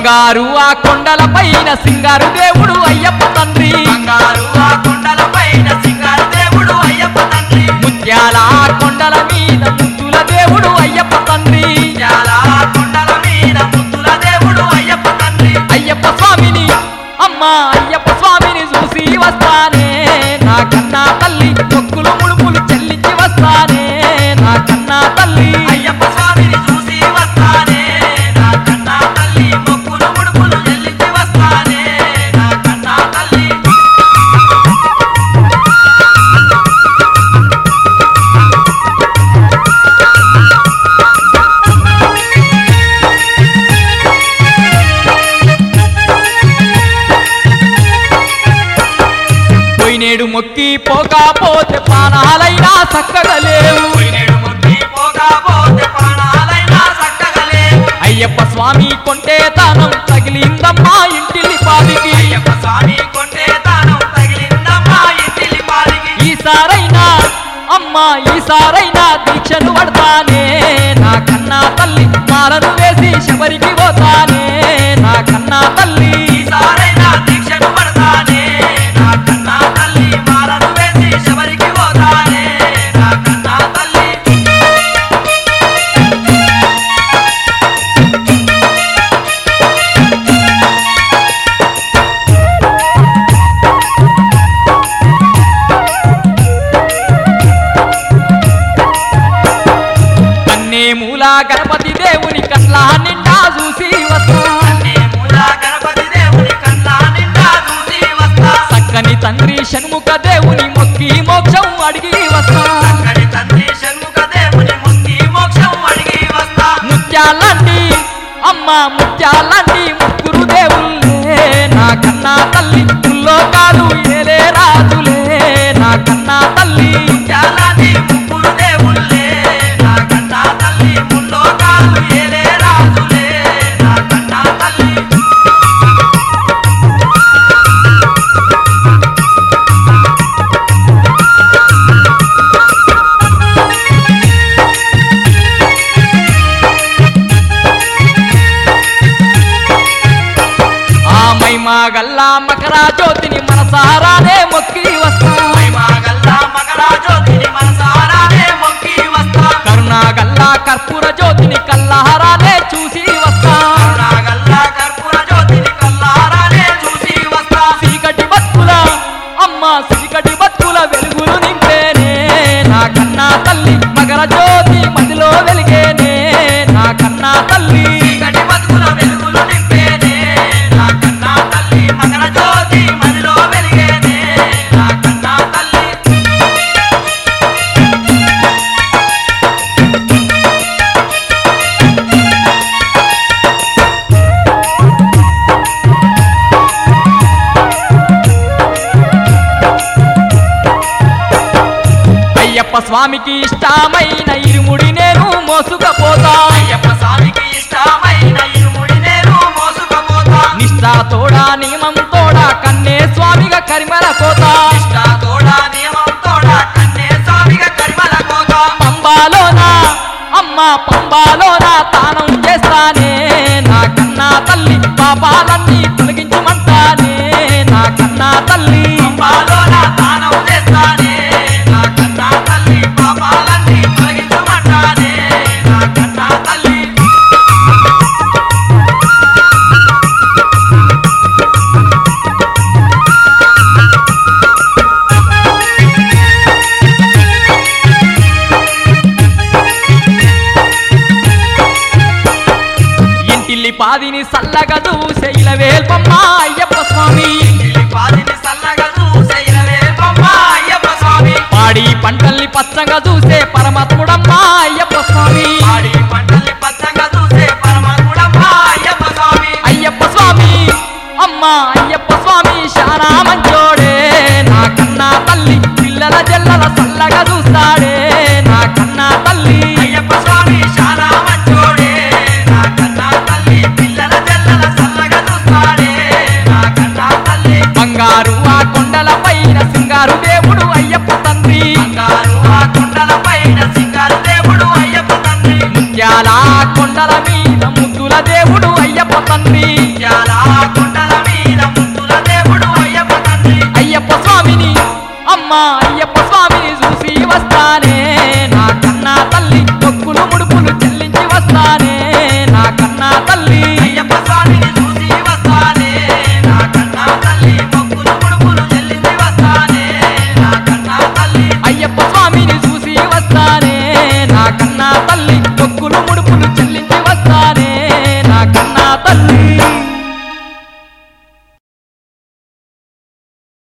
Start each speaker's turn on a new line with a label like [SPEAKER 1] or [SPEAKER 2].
[SPEAKER 1] బంగారు ఆ కొండల పైన సింగారు దేవుడు అయ్యప్ప తండ్రి
[SPEAKER 2] బంగారు ఆ కొండల పైన సింగారు దేవుడు అయ్యప్ప తండ్రి
[SPEAKER 1] ముత్యాల ఆ కొండల మీద ముద్దుల దేవుడు అయ్యప్ప తండ్రి
[SPEAKER 2] చాలా కొండల మీద ముద్దుల దేవుడు అయ్యప్ప తండ్రి
[SPEAKER 1] అయ్యప్ప స్వామిని అమ్మా అయ్యప్ప స్వామిని చూసి వస్తానే నా కన్నా తల్లి మొక్కులు ముడుపులు చెల్లించి వస్తానే నా కన్నా తల్లి
[SPEAKER 2] అయ్యప్ప స్వామిని చూసి వస్తానే నా కన్నా తల్లి మొక్కులు ముడుపులు చెల్లించి వస్తానే నా కన్నా తల్లి
[SPEAKER 1] పోయినేడు మొక్కి పోకపోతే పానాలైనా చక్కగా లేవు
[SPEAKER 2] పోయినేడు మొక్కి పోగా పోతే ప్రాణాలైనా చక్కగా లేవు
[SPEAKER 1] అయ్యప్ప స్వామి కొంటే తానం తగిలిందమ్మా ఇంటిలి పాదికి
[SPEAKER 2] అయ్యప్ప స్వామి కొంటే తాను తగిలిందమ్మా ఇంటిలి పాలికి
[SPEAKER 1] ఈసారైనా అమ్మా ఈసారైనా దీక్షను పడతానే నా కన్నా తల్లి మాలను వేసి శబరికి పోతానే నా కన్నా తల్లి
[SPEAKER 2] ఈసారైనా దీక్షను పడతానే నా కన్నా తల్లి మాలను వేసి శబరికి పోతానే నా కన్నా తల్లి
[SPEAKER 1] కన్నే మూల గణపతి దేవుని కట్ల నిండా చూసి వస్తా
[SPEAKER 2] అన్నే మూల గణపతి దేవుని కన్నా నిండా చూసి వస్తా
[SPEAKER 1] చక్కని తండ్రి షణ్ముఖ దేవుని మొక్కి మోక్షం అడిగి వస్తా
[SPEAKER 2] అక్కడి తండ్రి షణ్ముఖ దేవుని ముక్తి మోక్షం అడిగి వస్తా
[SPEAKER 1] ముత్యాలంటి అమ్మ ముత్యాలంటి ముగ్గురు దేవుళ్ళే నా కన్నా తల్లి ముల్లోకాలు ఏలే రాజులే నా కన్నా తల్లి
[SPEAKER 2] చాలాది ముగ్గురు దేవుళ్ళే నా కన్నా తల్లి ముల్లోకాలు ఏలే రాజులే నా కన్నా తల్లి
[SPEAKER 1] ఆ మైమా గల్లా మకరా జ్యోతిని మనసారానే మొక్కి వస్తా
[SPEAKER 2] మహిమాగల్లా మకరాజ్యోతిని మనసారానే మొక్కి వస్తా
[SPEAKER 1] కరుణా గల్లా కర్పూర జ్యోతిని కల్లాహారాలే చూసి వస్తా
[SPEAKER 2] కరుణాగల్లా కర్పూర జ్యోతిని కల్లారానే చూసి వస్తా
[SPEAKER 1] చీకటి బతుకుల అమ్మ చీకటి బతుకుల వెలుగులు నింపేనే నా కన్నా తల్లి మకర జ్యోతి మదిలో వెలిగేనే నా కన్నా తల్లి
[SPEAKER 2] చీకటి బతుకుల వెలుగులు నింపేనే నా కన్నా తల్లి మకర జ్యోతి మదిలో వెలిగేనే నా కన్నా తల్లి
[SPEAKER 1] అయ్యప్ప స్వామికి ఇష్టమైన ఇరుముడి నేను మోసుకపోతా
[SPEAKER 2] అయ్యప్ప స్వామికి ఇష్టమైన ఇరుముడి నేను మోసుకపోతా
[SPEAKER 1] నిష్ఠా తోడా నియమం తోడా కన్నే స్వామిగా కరిమల కోత
[SPEAKER 2] ఇష్ట తోడా నియమం తోడా కన్నే స్వామిగా కరిమల కోతా
[SPEAKER 1] పంబాలోనా అమ్మ పంబాలోనా తానం చేస్తానే నా కన్నా తల్లి పాపాలన్నీ తొలగించమంటానే నా కన్నా తల్లి
[SPEAKER 2] పంపాలోన తానం చేస్తానే నా కన్నా తల్లి పాపాలన్నీ తొలగించమంటానే నా కన్నా తల్లి
[SPEAKER 1] ఇంటిల్లి పాదిని సల్లగా దూసే ఇలవేల్పమ్మ అయ్యప్ప స్వామి
[SPEAKER 2] ఇల్లి పాదిని సల్లగా చూసే ఇరవే బొమ్మ అయ్యప్ప స్వామి
[SPEAKER 1] పాడి పంటల్ని పచ్చగా చూసే పరమాత్ముడమ్మ అయ్యప్ప స్వామి
[SPEAKER 2] పాడి పంటల్ని పచ్చగా చూసే పరమాత్ముడమ్మ అయ్యప్ప స్వామి
[SPEAKER 1] అయ్యప్ప స్వామి అమ్మ అయ్యప్ప స్వామి శానా మంచోడే నా కన్నా తల్లి పిల్లల జల్లల సల్లగా చూస్తాడే నా కన్నా తల్లి
[SPEAKER 2] అయ్యప్ప స్వామి చాలా మంచోడే నా కన్నా తల్లి పిల్లల జల్లల సల్లగా చూస్తాడే నా కన్నా తల్లి
[SPEAKER 1] బంగారు ఆ కొండల పైన సింగారు దేవుడు అయ్యప్ప తండ్రి
[SPEAKER 2] బంగారు ఆ కొండల పైన సింగారు దేవుడు అయ్యప్ప తండ్రి
[SPEAKER 1] ముత్యాల ఆ కొండల మీద ముద్దుల దేవుడు అయ్యప్ప తండ్రి
[SPEAKER 2] ఇయ్యాల కొండల